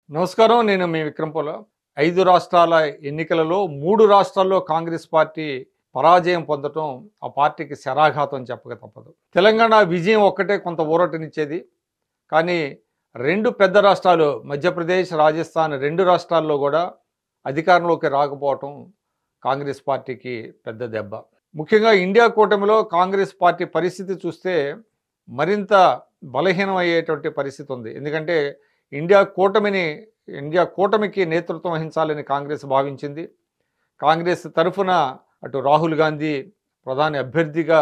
నమస్కారం నేను మీ విక్రంపోల ఐదు రాష్ట్రాల ఎన్నికలలో మూడు రాష్ట్రాల్లో కాంగ్రెస్ పార్టీ పరాజయం పొందటం ఆ పార్టీకి శరాఘాతం చెప్పక తప్పదు తెలంగాణ విజయం ఒక్కటే కొంత ఊరటనిచ్చేది కానీ రెండు పెద్ద రాష్ట్రాలు మధ్యప్రదేశ్ రాజస్థాన్ రెండు రాష్ట్రాల్లో కూడా అధికారంలోకి రాకపోవటం కాంగ్రెస్ పార్టీకి పెద్ద దెబ్బ ముఖ్యంగా ఇండియా కూటమిలో కాంగ్రెస్ పార్టీ పరిస్థితి చూస్తే మరింత బలహీనం అయ్యేటువంటి పరిస్థితి ఉంది ఎందుకంటే ఇండియా కూటమిని ఇండియా కూటమికి నేతృత్వం వహించాలని కాంగ్రెస్ భావించింది కాంగ్రెస్ తరఫున అటు రాహుల్ గాంధీ ప్రధాని అభ్యర్థిగా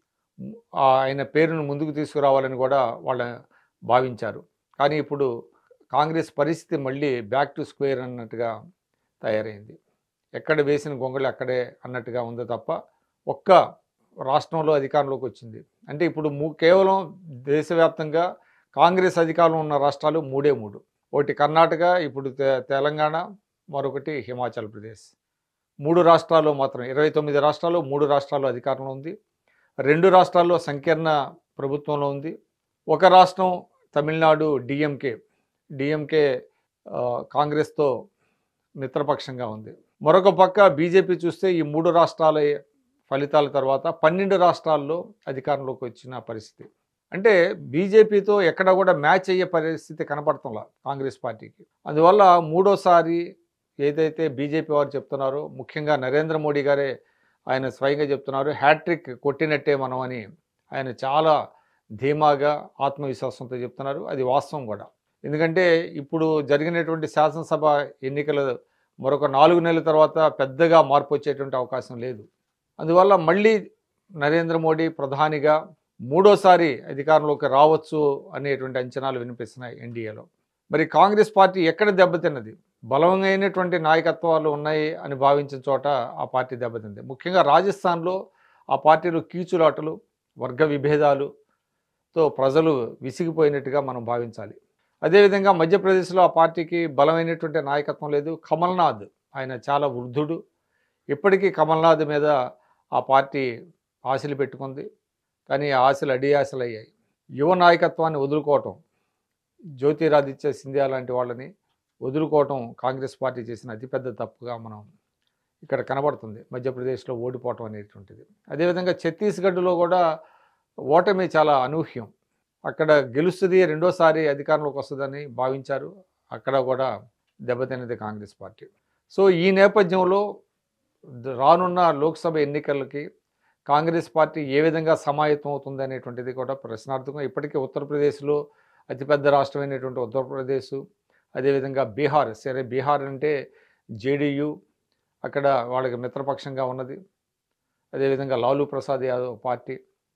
ఆ, ఆయన పేరును ముందుకు తీసుకురావాలని కూడా వాళ్ళ భావించారు కానీ ఇప్పుడు కాంగ్రెస్ పరిస్థితి మళ్ళీ బ్యాక్ టు స్క్వేర్ అన్నట్టుగా తయారైంది ఎక్కడ వేసిన గొంగళి అక్కడే అన్నట్టుగా ఉంది తప్ప ఒక్క రాష్ట్రంలో అధికారంలోకి వచ్చింది అంటే ఇప్పుడు మూ కేవలం దేశవ్యాప్తంగా కాంగ్రెస్ అధికారంలో ఉన్న రాష్ట్రాలు మూడే మూడు ఒకటి కర్ణాటక ఇప్పుడు తె- తెలంగాణ మరొకటి హిమాచల్ ప్రదేశ్ మూడు రాష్ట్రాల్లో మాత్రం ఇరవై తొమ్మిది రాష్ట్రాలు మూడు రాష్ట్రాల్లో అధికారంలో ఉంది రెండు రాష్ట్రాల్లో సంకీర్ణ ప్రభుత్వంలో ఉంది ఒక రాష్ట్రం తమిళనాడు డిఎంకే డిఎంకే కాంగ్రెస్తో మిత్రపక్షంగా ఉంది మరొక పక్క బీజేపీ చూస్తే ఈ మూడు రాష్ట్రాల ఫలితాల తర్వాత పన్నెండు రాష్ట్రాల్లో అధికారంలోకి వచ్చిన పరిస్థితి అంటే బీజేపీతో ఎక్కడ కూడా మ్యాచ్ అయ్యే పరిస్థితి కనపడుతుంలా కాంగ్రెస్ పార్టీకి అందువల్ల మూడోసారి ఏదైతే బీజేపీ వారు చెప్తున్నారో ముఖ్యంగా నరేంద్ర మోడీ గారే ఆయన స్వయంగా చెప్తున్నారు హ్యాట్రిక్ కొట్టినట్టే మనం అని ఆయన చాలా ధీమాగా ఆత్మవిశ్వాసంతో చెప్తున్నారు అది వాస్తవం కూడా ఎందుకంటే ఇప్పుడు జరిగినటువంటి శాసనసభ ఎన్నికలు మరొక నాలుగు నెలల తర్వాత పెద్దగా మార్పు వచ్చేటువంటి అవకాశం లేదు అందువల్ల మళ్ళీ నరేంద్ర మోడీ ప్రధానిగా మూడోసారి అధికారంలోకి రావచ్చు అనేటువంటి అంచనాలు వినిపిస్తున్నాయి ఎన్డీఏలో మరి కాంగ్రెస్ పార్టీ ఎక్కడ దెబ్బతిన్నది బలమైనటువంటి నాయకత్వాలు ఉన్నాయి అని భావించిన చోట ఆ పార్టీ దెబ్బతింది ముఖ్యంగా రాజస్థాన్లో ఆ పార్టీలో కీచులాటలు వర్గ విభేదాలుతో ప్రజలు విసిగిపోయినట్టుగా మనం భావించాలి అదేవిధంగా మధ్యప్రదేశ్లో ఆ పార్టీకి బలమైనటువంటి నాయకత్వం లేదు కమల్నాథ్ ఆయన చాలా వృద్ధుడు ఇప్పటికీ కమల్నాథ్ మీద ఆ పార్టీ ఆశలు పెట్టుకుంది కానీ ఆ ఆశలు అడి ఆశలు అయ్యాయి యువ నాయకత్వాన్ని వదులుకోవటం జ్యోతిరాదిత్య సింధియా లాంటి వాళ్ళని వదులుకోవటం కాంగ్రెస్ పార్టీ చేసిన అతిపెద్ద తప్పుగా మనం ఇక్కడ కనబడుతుంది మధ్యప్రదేశ్లో ఓడిపోవటం అనేటువంటిది అదేవిధంగా ఛత్తీస్గఢ్లో కూడా ఓటమి చాలా అనూహ్యం అక్కడ గెలుస్తుంది రెండోసారి అధికారంలోకి వస్తుందని భావించారు అక్కడ కూడా దెబ్బతిన్నది కాంగ్రెస్ పార్టీ సో ఈ నేపథ్యంలో ద- రానున్న లోక్సభ ఎన్నికలకి కాంగ్రెస్ పార్టీ ఏ విధంగా సమాయత్తం అవుతుంది అనేటువంటిది కూడా ప్రశ్నార్థకం ఇప్పటికీ ఉత్తరప్రదేశ్లో అతిపెద్ద రాష్ట్రమైనటువంటి ఉత్తరప్రదేశ్ అదేవిధంగా బీహార్ సరే బీహార్ అంటే జేడీయూ అక్కడ వాళ్ళకి మిత్రపక్షంగా ఉన్నది అదేవిధంగా లాలూ ప్రసాద్ యాదవ్ పార్టీ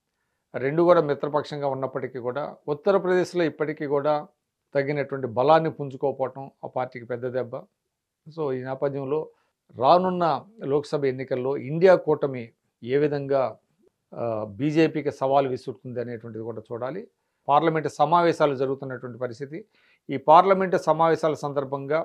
రెండు కూడా మిత్రపక్షంగా ఉన్నప్పటికీ కూడా ఉత్తరప్రదేశ్లో ఇప్పటికీ కూడా తగినటువంటి బలాన్ని పుంజుకోకపోవటం ఆ పార్టీకి పెద్ద దెబ్బ సో ఈ నేపథ్యంలో రానున్న లోక్సభ ఎన్నికల్లో ఇండియా కూటమి ఏ విధంగా ఆ, బీజేపీకి సవాల్ విసురుతుంది అనేటువంటిది కూడా చూడాలి పార్లమెంటు సమావేశాలు జరుగుతున్నటువంటి పరిస్థితి ఈ పార్లమెంటు సమావేశాల సందర్భంగా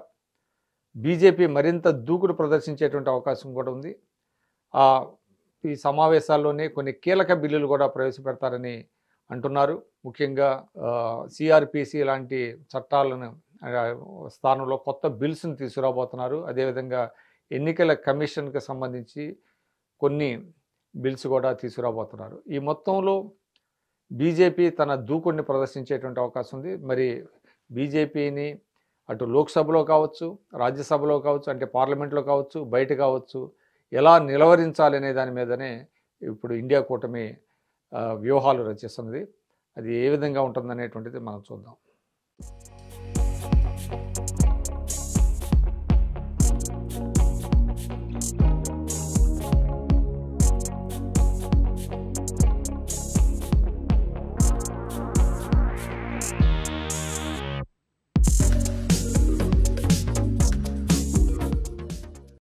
బీజేపీ మరింత దూకుడు ప్రదర్శించేటువంటి అవకాశం కూడా ఉంది ఆ, ఈ సమావేశాల్లోనే కొన్ని కీలక బిల్లులు కూడా ప్రవేశపెడతారని అంటున్నారు ముఖ్యంగా సిఆర్పిసి లాంటి చట్టాలను ఆ, స్థానంలో కొత్త బిల్స్ని తీసుకురాబోతున్నారు అదేవిధంగా ఎన్నికల కమిషన్కి సంబంధించి కొన్ని బిల్స్ కూడా తీసుకురాబోతున్నారు ఈ మొత్తంలో బీజేపీ తన దూకుడిని ప్రదర్శించేటువంటి అవకాశం ఉంది మరి బీజేపీని అటు లోక్సభలో కావచ్చు రాజ్యసభలో కావచ్చు అంటే పార్లమెంట్లో కావచ్చు బయట కావచ్చు ఎలా నిలవరించాలి అనే దాని మీదనే ఇప్పుడు ఇండియా కూటమి ఆ, వ్యూహాలు రచిస్తున్నది అది ఏ విధంగా ఉంటుందనేటువంటిది మనం చూద్దాం